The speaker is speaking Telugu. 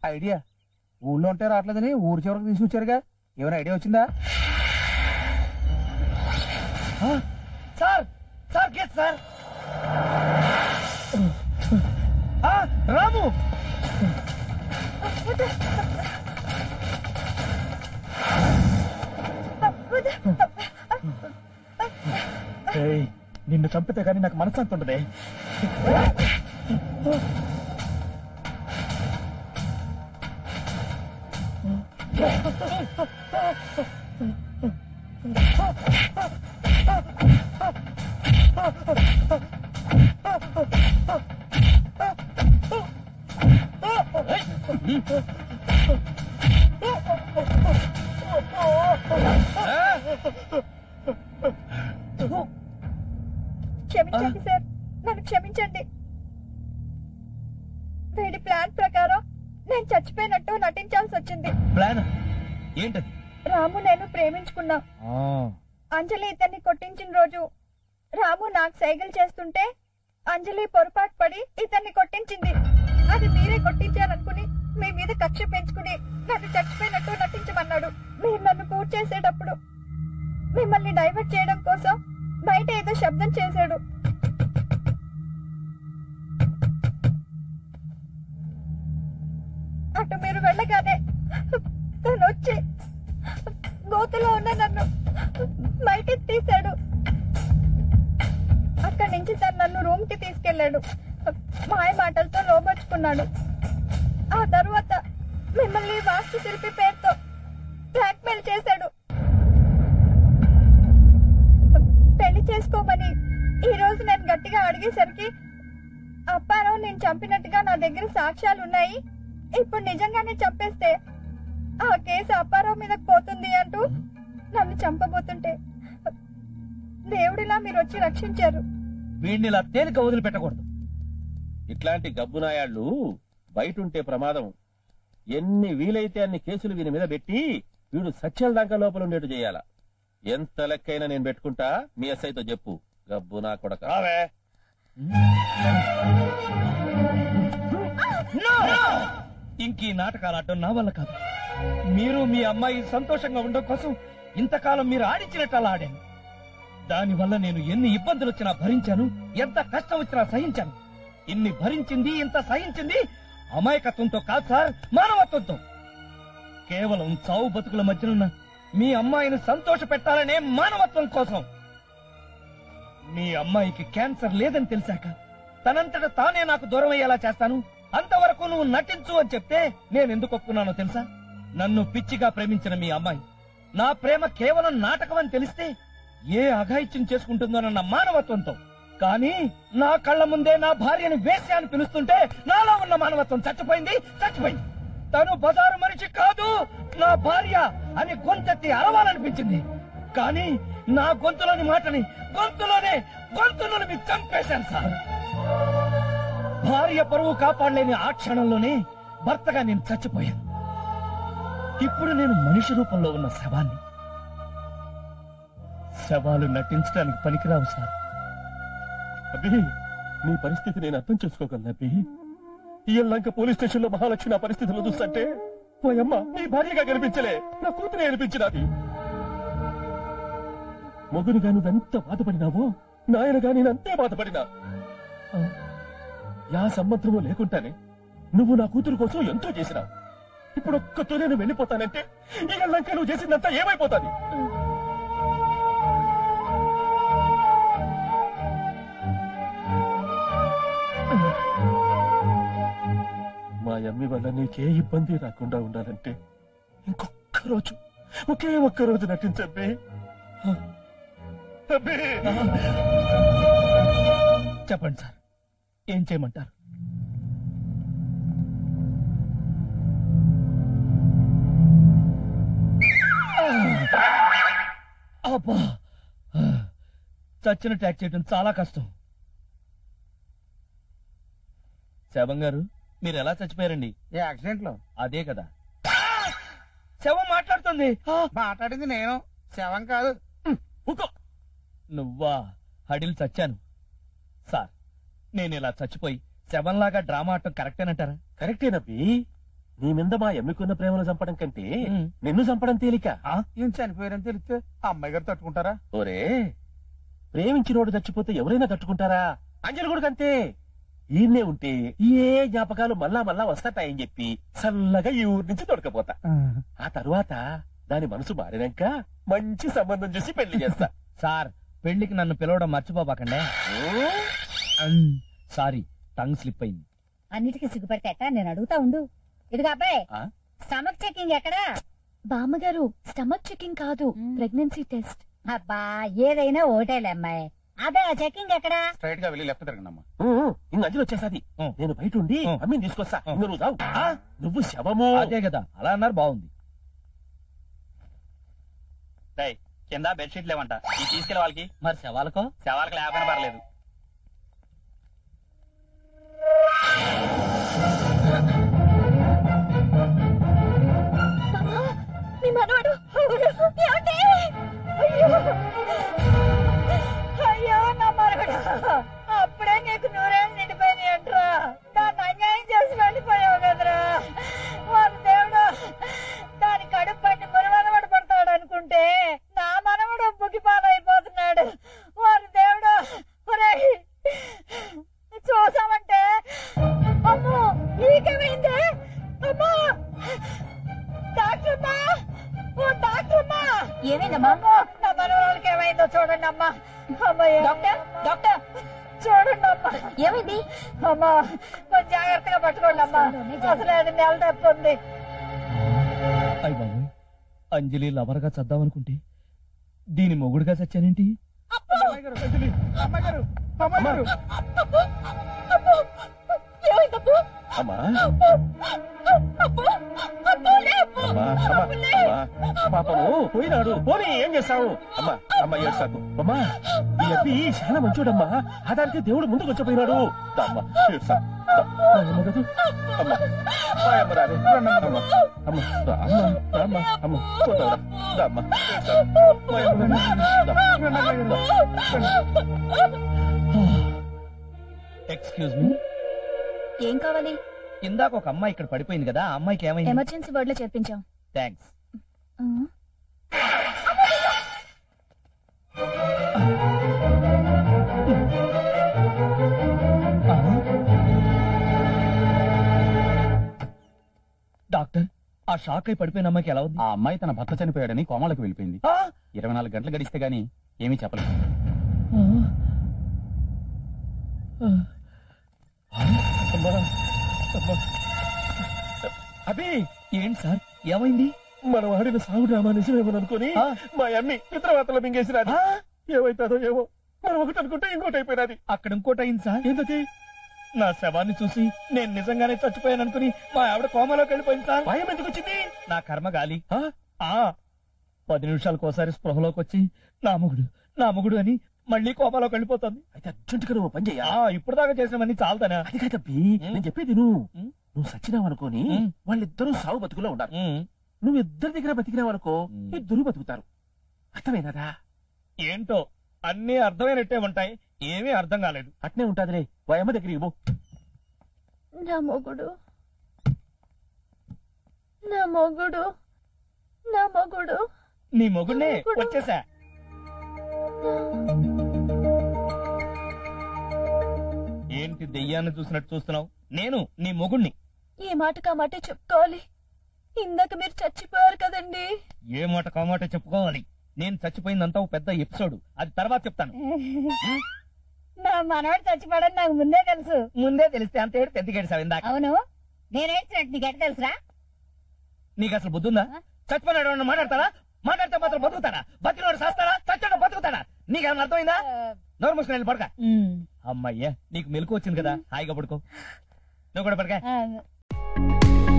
ఐడియా ఊళ్ళో ఉంటే రావట్లేదని ఊరు చివరికి తీసుకొచ్చారుగా ఏమైనా ఐడియా వచ్చిందా సార్ సార్ గెట్ సార్ ఆ, రాము ఏయ్, నిన్ను చంపితే కానీ నాకు మనశ్శాంతి ఉండదే క్షమించండి సార్ నన్ను క్షమించండి వీడి ప్లాన్ ప్రకారం నేను చచ్చిపోయినట్టు నటించాల్సి వచ్చింది ప్లాన్ ఏంటది రాము నేను ప్రేమించుకున్నాం అంజలి ఇతన్ని కొట్టించిన రోజు రాము నాకు సైకిల్ చేస్తుంటే అంజలి పొరపాటు పడి ఇతన్ని కొట్టించింది అది మీరే కొట్టించారనుకుని మీ మీద కక్ష పెంచుకుని నన్ను చచ్చిపోయినట్టు నటించమన్నాడు మీరు నన్ను పూర్తి చేసేటప్పుడు మిమ్మల్ని డైవర్ట్ చేయడం కోసం బయట ఏదో శబ్దం చేశాడు అటు మీరు వెళ్ళగానే తను వచ్చి గోతులో ఉన్న నన్ను బయటికి తీశాడు అక్కడి నుంచి తను నన్ను రూమ్ కి తీసుకెళ్లాడు మాయ మాటలతో లోపరుచుకున్నాడు ఆ తరువాత మిమ్మల్ని వాస్తు శిల్పి పేరుతో బ్లాక్మెయిల్ చేశాడు పెళ్లి చేసుకోమని ఈ రోజు నేను గట్టిగా అడిగేసరికి అప్పారావు నేను చంపినట్టుగా నా దగ్గర సాక్ష్యాలు ఉన్నాయి ఇప్పుడు నిజంగానే చంపేస్తే ఆ కేసు అప్పారావు మీద పోతుంది అంటూ నన్ను చంపబోతుంటే దేవుడిలా మీరు వచ్చి రక్షించారు వీడిని ఇలా తేలిక వదిలిపెట్టకూడదు ఇట్లాంటి గబ్బునాయాళ్ళు బయట ఉంటే ప్రమాదం ఎన్ని వీలైతే అన్ని కేసులు వీని మీద పెట్టి వీడు సత్యాల దాకా లోపల ఉండేట్టు చేయాల ఎంత లెక్కైనా నేను పెట్టుకుంటా మీ ఎస్ఐతో చెప్పు గబ్బు నా కొడక రావే ఇంక ఈ నాటకాలు ఆడటం నా వల్ల కాదు మీరు మీ అమ్మాయి సంతోషంగా ఉండడం కోసం ఇంతకాలం మీరు ఆడించినట్టు అలా ఆడాను దానివల్ల నేను ఎన్ని ఇబ్బందులు వచ్చినా భరించాను ఎంత కష్టం వచ్చినా సహించాను ఇన్ని భరించింది ఇంత సహించింది అమాయకత్వంతో కాదు సార్ మానవత్వంతో కేవలం చావు బతుకుల మధ్యనున్న మీ అమ్మాయిని సంతోష పెట్టాలనే మానవత్వం కోసం మీ అమ్మాయికి క్యాన్సర్ లేదని తెలిసాక తనంతట తానే నాకు దూరం అయ్యేలా చేస్తాను అంతవరకు నువ్వు నటించు అని చెప్తే నేను ఎందుకు ఒప్పుకున్నానో తెలుసా నన్ను పిచ్చిగా ప్రేమించిన మీ అమ్మాయి నా ప్రేమ కేవలం నాటకం అని తెలిస్తే ఏ అఘాయిత్యం చేసుకుంటుందోనన్న మానవత్వంతో కానీ నా కళ్ళ ముందే నా భార్యని వేశ్య అని పిలుస్తుంటే నాలో ఉన్న మానవత్వం చచ్చిపోయింది చచ్చిపోయింది తను బజారు మనిషి కాదు నా భార్య అని గొంతెత్తి అరవాలనిపించింది కానీ నా గొంతులోని మాటని గొంతులోనే గొంతులోని మీరు చంపేశాను సార్ భార్య పరువు కాపాడలేని ఆ క్షణంలోనే భర్తగా నేను చచ్చిపోయాను ఇప్పుడు నేను మనిషి రూపంలో ఉన్న శవాన్ని శవాలు నటించడానికి పనికిరావు సార్ అబ్బి నీ పరిస్థితి నేను అర్థం చేసుకోగలను అబ్బి ఈ లంక పోలీస్ స్టేషన్ లో మహాలక్ష్మి నా పరిస్థితులు చూస్తుంటే పోయమ్మ నీ భార్యగా కనిపించలే నా కూతురే అనిపించినది మొగునిగా నువ్వెంత బాధపడినావో నాయనగా నేనంతే బాధపడినా ఆ, యా సంబంధము లేకుండానే నువ్వు నా కూతురు కోసం ఎంతో చేసినావు ఇప్పుడు ఒక్కతో నేను వెళ్ళిపోతానంటే ఈ లంక నువ్వు చేసిందంతా ఏమైపోతాది మా అమ్మి వల్ల నీకే ఇబ్బంది రాకుండా ఉండాలంటే ఇంకొక్క రోజు ఒకే ఒక్క రోజు నటించబ్బే అబ్బే చెప్పండి సార్ ఏం చేయమంటారు అబ్బా చచ్చిన ట్యాక్ చేయడం చాలా కష్టం శవం గారు మీరు ఎలా చచ్చిపోయారండి ఏ యాక్సిడెంట్ లో అదే కదా శవం మాట్లాడుతుంది ఆ, మాట్లాడింది నేను శవం కాదు ఊకో. నువ్వా హడిల్ చచ్చాను సార్ నేను ఇలా చచ్చిపోయి శవంలాగా డ్రామా ఆడటం కరెక్టేనంటారా కరెక్టేనబ్బి నీ మీద మా ఎమ్మికున్న ప్రేమను చంపడం కంటే ఉమ్. నిన్ను చంపడం తేలిక ఈయన చనిపోయారని తెలిస్తే ఆ అమ్మాయి గారు తట్టుకుంటారా ఓరే ప్రేమించినోడు చచ్చిపోతే ఎవరైనా తట్టుకుంటారా అంజలి కూడా అంతే ఈయన్నే ఉంటే ఏ జ్ఞాపకాలు మళ్ళా మళ్ళా వస్తాయని చెప్పి చల్లగా ఈ ఊరి నుంచి దొరకపోతా ఆ తరువాత దాని మనసు మారినాక మంచి సంబంధం చూసి పెళ్లి చేస్తా సార్ పెళ్లికి నన్ను పిలవడం మర్చిపోబాకండే సారీ టంగ్ స్లిప్ అయింది అన్నిటికీ సిగ్గుపడితే ఎట్టా నేను అడుగుతా ఉండు ఇదిగో అబ్బాయి ఆ? స్టమక్ చెకింగ్ ఎక్కడా బామ్మగారు స్టమక్ చెకింగ్ కాదు మ్మ్. ప్రెగ్నెన్సీ టెస్ట్ అబ్బా ఏదైనా ఓటేలే అమ్మాయి అదే ఆ చెకింగ్ ఎక్కడా స్ట్రైట్ గా వెళ్ళి లెఫ్ట్ తిరగండి ఇంక అంజలి వచ్చేసాది ఊ. నేను బయట ఉండి ఊ. అమ్మిని తీసుకొస్తా ఊ. ఇంక నువ్వు రావు ఆ? నువ్వు శవము అదే కదా అలా అన్నారు బాగుంది కింద బెడ్షీట్ లేవంట ఈ తీసుకెళ్ళి వాళ్ళకి మరి శవాలకో శవాలకు లేకపోయినా పర్లేదు మీ మనవడు ఏమండి? అయ్యో అయ్యో నా మరగడ అప్పుడే నీకు నూరేళ్ళు నిండిపోయినాయి అంటరా దాన్ని అన్యాయం చేసి వెళ్ళిపోయావు కదరా వారి దేవుడు దాని కడుపు పట్టి మురమనవడు పడతాడు అనుకుంటే నా మనవడు బుగిపాలైపోతున్నాడు వారి దేవుడు ఒరేయ్, చూసామంటే అమ్మో నీకేమైంది అమ్మో డాక్టర్ అమ్మా ఓ డాక్టర్ అమ్మా ఏమైందమ్మా అమ్మో నా మనవరాలకి ఏమైందో చూడండి అమ్మా అమ్మయ్య డాక్టర్ డాక్టర్ చూడండి అమ్మా ఏమైంది అమ్మా కొంచెం జాగ్రత్తగా పట్టుకోండి అమ్మా అసలు అది నెల తప్పు ఉంది అయ్య బాబు అంజలి లవర్గా చద్దామనుకుంటే దీని మొగుడుగా చచ్చానేంటి అమ్మాయి గారు అంజలి, అమ్మాయి గారు అమ్మాయి గారు ఏమైందప్పు అమ్మా అప్పు అప్పు లే అప్పు అమ్మా అమ్మా అమ్మా పాపము పోయినాడు పోనీ ఏం చేస్తావు అమ్మా అమ్మా ఏడ్సాకు అమ్మా ఈ అబ్బి చాలా మంచోడమ్మా ఆదానికి దేవుడు ముందుకు వచ్చిపోయినాడు దా అమ్మా ఏడ్సాకు దా. దా అమ్మ కదూ. అమ్మా మా అమ్మ రాలే. రండి అమ్మ. అమ్మ రా అమ్మ రా అమ్మ అమ్మ పోతావురా. దా అమ్మ ఏడ్సాకు. మా అమ్మ రండి. దా. ఎక్స్క్యూజ్ మీ ఏం కావాలి ఇందాక ఒక అమ్మాయి ఇక్కడ పడిపోయింది కదా ఆ అమ్మాయికి ఏమైంది ఎమర్జెన్సీ వార్డ్ లో చేర్పించాం థ్యాంక్స్ ఆ, డాక్టర్ ఆ షాక్ అయి పడిపోయిన అమ్మాయికి ఎలా ఉంది ఆ అమ్మాయి తన భర్త చనిపోయాడని కోమాలకు వెళ్ళిపోయింది ఆ! ఇరవై నాలుగు గంటలు గడిస్తే గానీ ఏమీ చెప్పలేదు ఆ! ఆ! అమ్మా అమ్మా అబ్బి ఏంటి సార్ ఏమైంది మనం ఆడిన సాగు డ్రామా నిజమేమో అనుకుని ఆ. మా అమ్మి పిత్రవాతలో మింగేసినది ఆ! ఏమైతుందో ఏమో మనం ఒకటి అనుకుంటే ఇంకోటి అయిపోయినది అక్కడ ఇంకోటి అయింది సార్ ఏంటది నా శవాన్ని చూసి నేను నిజంగానే చచ్చిపోయాను అనుకుని మా ఆవిడ కోమలోకి వెళ్ళిపోయింది సార్ భయం ఎందుకు వచ్చింది నా కర్మ గాలి ఆ? ఆ పది నిమిషాలకు ఒకసారి స్పృహలోకి వచ్చి నా మొగుడు నా మొగుడు అని మళ్ళీ కోపలోకి వెళ్ళిపోతుంది అయితే అర్జెంటుగా నువ్వు పని చెయ్యా ఆ ఇప్పుడు దాకా చేసినవన్నీ చాలతానా అది కాదబ్బి నేను చెప్పేది నువ్వు ఉమ్. నువ్వు సచ్చినావు అనుకోని ఉమ్. వాళ్ళిద్దరూ సాగు బతుకులో ఉండాలి ఉమ్. నువ్వు ఇద్దరి దగ్గర బతికినావు అనుకో ఉమ్. ఇద్దరు బతుకుతారు అర్థమైనదా ఏంటో అన్ని అర్థమైనట్టే ఉంటాయి ఏమీ అర్థం కాలేదు అట్నే ఉంటాదిలే వయమ్మ దగ్గరికి పో నా మొగుడు నా మొగుడు నా మొగుడు నీ మొగుడినే వచ్చేసా ఏంటి దెయ్యాన్ని చూసినట్టు చూస్తున్నావు నేను నీ మొగుడిని ఈ మాట కా మాట చెప్పుకోవాలి ఇందాక మీరు చచ్చిపోయారు కదండి ఏ మాట కామాట చెప్పుకోవాలి నేను చచ్చిపోయిందంతా ఒక పెద్ద ఎపిసోడ్ అది తర్వాత చెప్తాను నా మనవాడు చచ్చిపోవడం నాకు ముందే తెలుసు ముందే తెలిస్తే అంత ఏడు తెంతి గడిసావు ఇందాక అవును నేనేడ్చినట్టు నీకు ఎట్ట తెలుసురా నీకు అసలు బుద్ధుందా చచ్చిపోయినాడు ఎవరన్నా మాట్లాడతాడా మాట్లాడితే మాత్రం బతుకుతాడా బతికినోడు చేస్తాడా చచ్చాడు బతుకుతాడా నీకేమన్నా అర్థమైందా నోరు మూసుకుని వెళ్ళి పడక అమ్మయ్యా నీకు మెలకు వచ్చింది కదా హాయిగా పడుకో నువ్వు కూడా పడక ఆ,